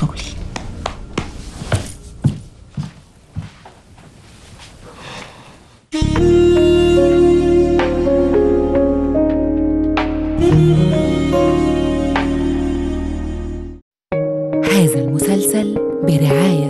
شغل هذا المسلسل برعاية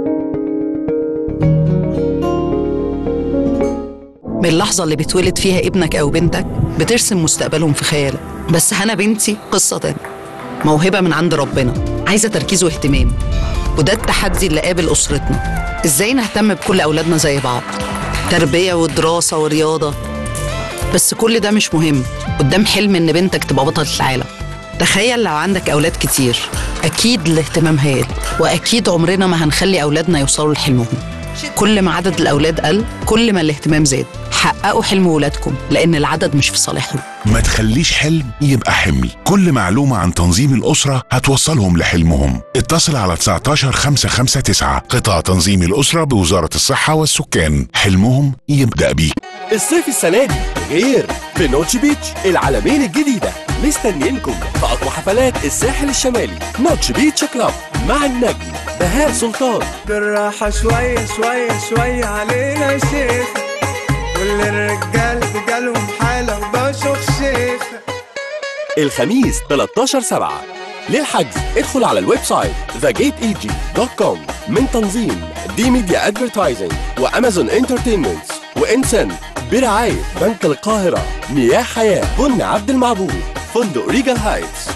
من اللحظة اللي بتولد فيها ابنك أو بنتك بترسم مستقبلهم في خيالك بس هنا بنتي قصة تانية موهبة من عند ربنا عايزة تركيز واهتمام وده التحدي اللي قابل أسرتنا إزاي نهتم بكل أولادنا زي بعض تربية ودراسة ورياضة بس كل ده مش مهم قدام حلم إن بنتك تبقى بطلة العالم تخيل لو عندك أولاد كتير أكيد الاهتمام هيقل وأكيد عمرنا ما هنخلي أولادنا يوصلوا لحلمهم كل ما عدد الأولاد قل كل ما الاهتمام زاد حققوا حلم ولادكم لأن العدد مش في صالحهم ما تخليش حلم يبقى حمل كل معلومة عن تنظيم الأسرة هتوصلهم لحلمهم اتصل على 19 559 قطاع تنظيم الأسرة بوزارة الصحة والسكان حلمهم يبدأ بيك الصيف السنة دي غير في نوتش بيتش العالمين الجديدة مستنيينكم في أقوى حفلات الساحل الشمالي نوتش بيتش كلاب مع النجم بهاء سلطان بالراحة شوية شوية شوية علينا يا شيخ كل الرجال جالهم حالة وبشوف شيخ الخميس 13 7 للحجز ادخل على الويب سايت thegateeg.com من تنظيم دي ميديا ادفرتايزنج وامازون انترتينمنت وانسن برعاية بنك القاهرة مياه حياة بن عبد المعبود فندق ريجال هايتس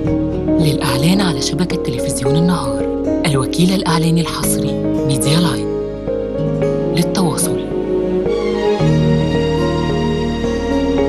للإعلان على شبكة تلفزيون النهار الوكيل الإعلاني الحصري ميديا لاين